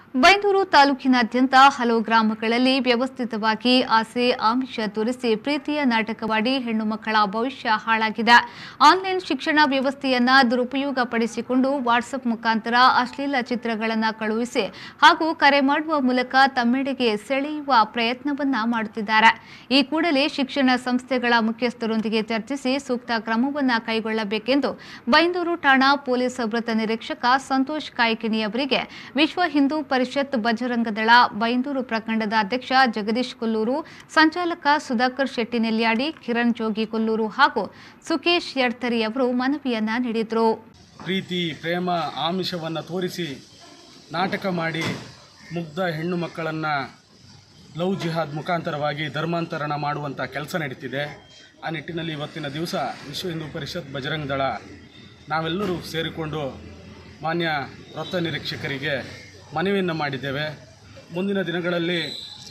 ಬೈಂದೂರು ತಾಲೂಕಿನಾದ್ಯಂತ ಹಲವು ಗ್ರಾಮಗಳಲ್ಲಿ ವ್ಯವಸ್ಥಿತವಾಗಿ ಆಸೆ ಆಮಿಷ ತೋರಿಸಿ ಪ್ರೀತಿಯ ನಾಟಕವಾಡಿ ಹೆಣ್ಣು ಮಕ್ಕಳ ಭವಿಷ್ಯ ಹಾಳಾಗಿದೆ ಆನ್ಲೈನ್ ಶಿಕ್ಷಣ ವ್ಯವಸ್ಥೆಯನ್ನ ದುರುಪಯೋಗಪಡಿಸಿಕೊಂಡು ವಾಟ್ಸ್ಆಪ್ ಮುಖಾಂತರ ಅಶ್ಲೀಲ ಚಿತ್ರಗಳನ್ನು ಕಳುಹಿಸಿ ಹಾಗೂ ಕರೆ ಮಾಡುವ ಮೂಲಕ ತಮ್ಮೆಡೆಗೆ ಸೆಳೆಯುವ ಪ್ರಯತ್ನವನ್ನ ಮಾಡುತ್ತಿದ್ದಾರೆ ಈ ಕೂಡಲೇ ಶಿಕ್ಷಣ ಸಂಸ್ಥೆಗಳ ಮುಖ್ಯಸ್ಥರೊಂದಿಗೆ ಚರ್ಚಿಸಿ ಸೂಕ್ತ ಕ್ರಮವನ್ನ ಕೈಗೊಳ್ಳಬೇಕೆಂದು ಬೈಂದೂರು ಠಾಣಾ ಪೊಲೀಸ್ ವೃತ್ತ ನಿರೀಕ್ಷಕ ಸಂತೋಷ್ ಕಾಯ್ಕಿಣಿ ಅವರಿಗೆ ವಿಶ್ವ ಹಿಂದೂ ಪರಿಷತ್ ಬಜರಂಗದಳ ಬೈಂದೂರು ಪ್ರಖಂಡದ ಅಧ್ಯಕ್ಷ ಜಗದೀಶ್ ಕೊಲ್ಲೂರು ಸಂಚಾಲಕ ಸುಧಾಕರ್ ಶೆಟ್ಟಿ ನೆಲ್ಯಾಡಿ ಕಿರಣ್ ಜೋಗಿ ಕೊಲ್ಲೂರು ಹಾಗೂ ಸುಕೇಶ್ ಯಡ್ತರಿ ಅವರು ಮನವಿಯನ್ನ ನೀಡಿದರು ಪ್ರೀತಿ ಪ್ರೇಮ ಆಮಿಷವನ್ನು ತೋರಿಸಿ ನಾಟಕ ಮಾಡಿ ಮುಗ್ಧ ಹೆಣ್ಣು ಮಕ್ಕಳನ್ನು ಲವ್ ಜಿಹಾದ್ ಮುಖಾಂತರವಾಗಿ ಧರ್ಮಾಂತರಣ ಮಾಡುವಂಥ ಕೆಲಸ ನಡೀತಿದೆ ಆ ನಿಟ್ಟಿನಲ್ಲಿ ಇವತ್ತಿನ ದಿವಸ ವಿಶ್ವ ಹಿಂದೂ ಪರಿಷತ್ ಬಜರಂಗ ದಳ ನಾವೆಲ್ಲರೂ ಸೇರಿಕೊಂಡು ಮಾನ್ಯ ವೃತ್ತ ನಿರೀಕ್ಷಕರಿಗೆ ಮನವಿಯನ್ನು ಮಾಡಿದ್ದೇವೆ ಮುಂದಿನ ದಿನಗಳಲ್ಲಿ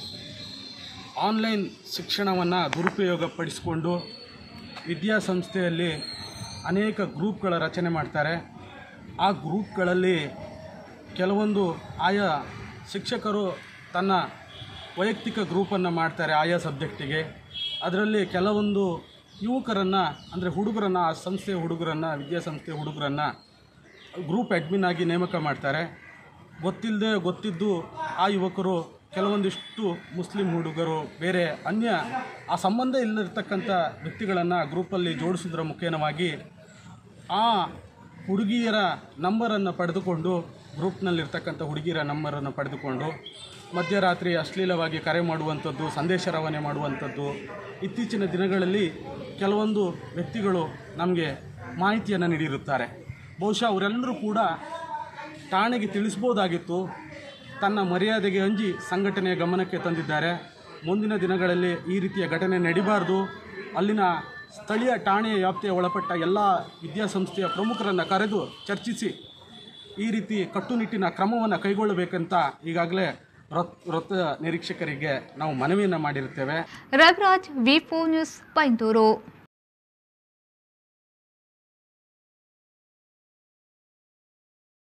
ಆನ್ಲೈನ್ ಶಿಕ್ಷಣವನ್ನು ದುರುಪಯೋಗಪಡಿಸಿಕೊಂಡು ವಿದ್ಯಾಸಂಸ್ಥೆಯಲ್ಲಿ ಅನೇಕ ಗ್ರೂಪ್ಗಳ ರಚನೆ ಮಾಡ್ತಾರೆ ಆ ಗ್ರೂಪ್ಗಳಲ್ಲಿ ಕೆಲವೊಂದು ಆಯಾ ಶಿಕ್ಷಕರು ತನ್ನ ವೈಯಕ್ತಿಕ ಗ್ರೂಪನ್ನು ಮಾಡ್ತಾರೆ ಆಯಾ ಸಬ್ಜೆಕ್ಟಿಗೆ ಅದರಲ್ಲಿ ಕೆಲವೊಂದು ಯುವಕರನ್ನು ಅಂದರೆ ಹುಡುಗರನ್ನು ಆ ಸಂಸ್ಥೆಯ ಹುಡುಗರನ್ನು ವಿದ್ಯಾಸಂಸ್ಥೆಯ ಹುಡುಗರನ್ನು ಗ್ರೂಪ್ ಅಡ್ಮಿನ್ ಆಗಿ ನೇಮಕ ಮಾಡ್ತಾರೆ ಗೊತ್ತಿಲ್ಲದೆ ಗೊತ್ತಿದ್ದು ಆ ಯುವಕರು ಕೆಲವೊಂದಿಷ್ಟು ಮುಸ್ಲಿಂ ಹುಡುಗರು ಬೇರೆ ಅನ್ಯ ಆ ಸಂಬಂಧ ಇಲ್ಲದಿರ್ತಕ್ಕಂಥ ವ್ಯಕ್ತಿಗಳನ್ನು ಗ್ರೂಪಲ್ಲಿ ಜೋಡಿಸೋದ್ರ ಮುಖೇನವಾಗಿ ಆ ಹುಡುಗಿಯರ ನಂಬರನ್ನು ಪಡೆದುಕೊಂಡು ಗ್ರೂಪ್ನಲ್ಲಿರ್ತಕ್ಕಂಥ ಹುಡುಗಿಯರ ನಂಬರನ್ನು ಪಡೆದುಕೊಂಡು ಮಧ್ಯರಾತ್ರಿ ಅಶ್ಲೀಲವಾಗಿ ಕರೆ ಮಾಡುವಂಥದ್ದು ಸಂದೇಶ ರವಾನೆ ಮಾಡುವಂಥದ್ದು ಇತ್ತೀಚಿನ ದಿನಗಳಲ್ಲಿ ಕೆಲವೊಂದು ವ್ಯಕ್ತಿಗಳು ನಮಗೆ ಮಾಹಿತಿಯನ್ನು ನೀಡಿರುತ್ತಾರೆ ಬಹುಶಃ ಅವರೆಲ್ಲರೂ ಕೂಡ ಠಾಣೆಗೆ ತಿಳಿಸ್ಬೋದಾಗಿತ್ತು ತನ್ನ ಮರ್ಯಾದೆಗೆ ಅಂಜಿ ಸಂಘಟನೆಯ ಗಮನಕ್ಕೆ ತಂದಿದ್ದಾರೆ ಮುಂದಿನ ದಿನಗಳಲ್ಲಿ ಈ ರೀತಿಯ ಘಟನೆ ನಡಿಬಾರ್ದು ಅಲ್ಲಿನ ಸ್ಥಳೀಯ ಠಾಣೆಯ ವ್ಯಾಪ್ತಿಯ ಒಳಪಟ್ಟ ಎಲ್ಲ ವಿದ್ಯಾಸಂಸ್ಥೆಯ ಪ್ರಮುಖರನ್ನು ಕರೆದು ಚರ್ಚಿಸಿ ಈ ರೀತಿ ಕಟ್ಟುನಿಟ್ಟಿನ ಕ್ರಮವನ್ನು ಕೈಗೊಳ್ಳಬೇಕಂತ ಈಗಾಗಲೇ ವೃತ್ ವೃತ್ತ ನಿರೀಕ್ಷಕರಿಗೆ ನಾವು ಮನವಿಯನ್ನು ಮಾಡಿರುತ್ತೇವೆ ರವಿರಾಜ್ ವಿ ನ್ಯೂಸ್ ಬೈಂದೂರು